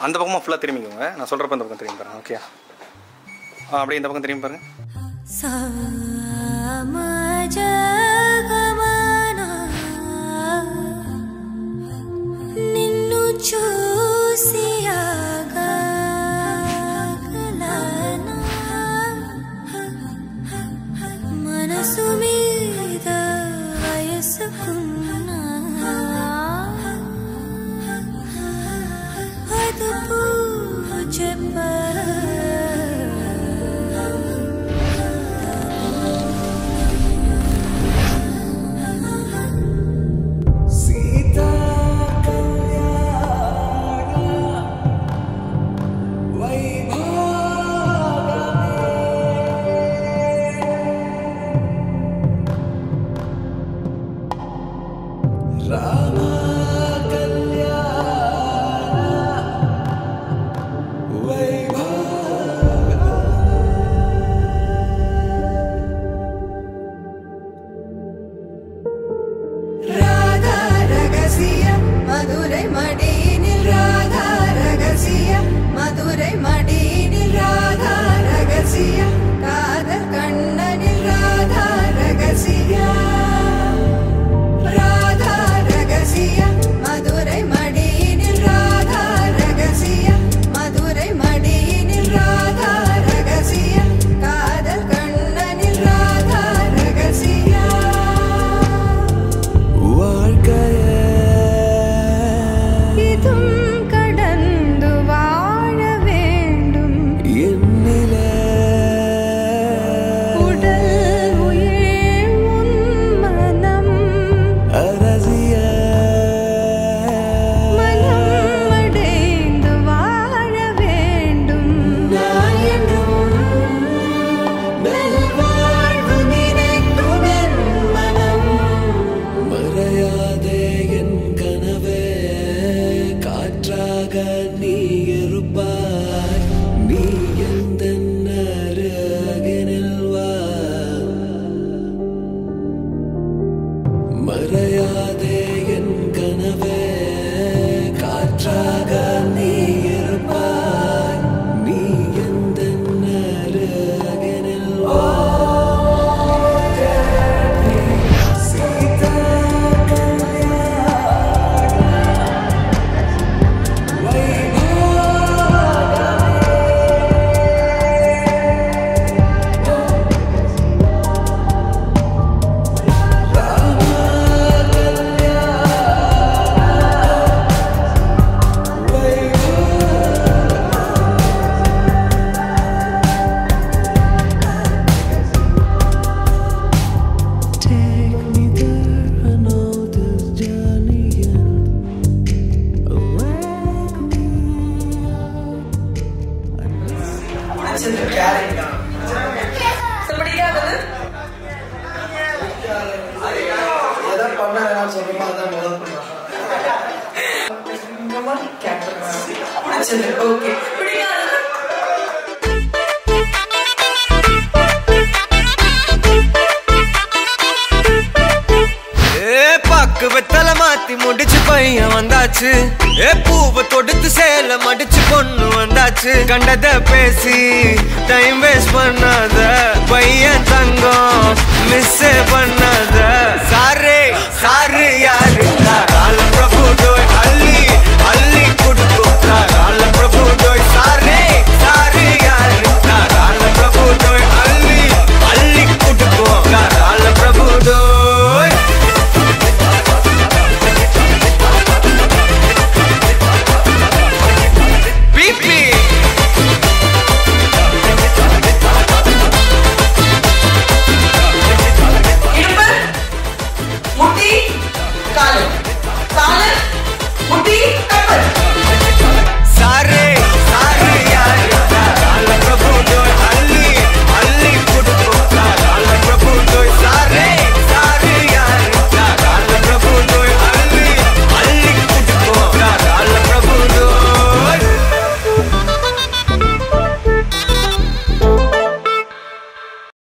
அந்த பக்கமாக ஃபுல்லாக திரும்பிக்கோங்க நான் சொல்கிறப்ப இந்த பக்கம் திரும்பி பாருங்க ஓகே ஆ அப்படியே இந்த பக்கம் திரும்பி பாருங்க నిన్ను చూసి మనసు మీద వయసుకున్నా అదుపు ராதா ரகசிய மதுரை மடியினில் ராதா ரகசிய மதுரை மடியினில் ராதா ரகசிய காதல் கண்ணனில் ராதா ரகசிய ராதா ரகசிய மதுரை மடியினில் ராதா ரகசிய மதுரை மடியினில் ராதா ரகசிய காதல் கண்ணனில் ராதா ரகசிய இதும் கடந்து வாழ வேண்டும் உடல் உயிர் உன் மனம் மனம் அடைந்து வாழ வேண்டும் நான் என்றும் நல்வாழ்வு நினைக்கும் என் மனம் மறையாதே என் கனவே காற்றாக நீ இருப்பாய் நீ எந்த அருகினில் வா மறையாதே என் கனவே காற்றாக நீ இருப்பாய் நீ எந்த அருகினில் வா Take me there, I know this journey ends. Wake me up. எதை பண்ண வேணாம்னு சொல்றோமோ அதான் முதல் பண்ணுவோம் ஓகே ஏ பாக்கு வெத்தல மாத்தி முடிச்சு பையன் வந்தாச்சு ஏ பூவை தொடுத்து சேல மடிச்சு பொண்ணு வந்தாச்சு கண்டத பேசி டைம் வேஸ்ட் பண்ணாத பையன் தங்கம் மிஸ் பண்ணாத சாரு சாரு யாரு காலம் பிரபு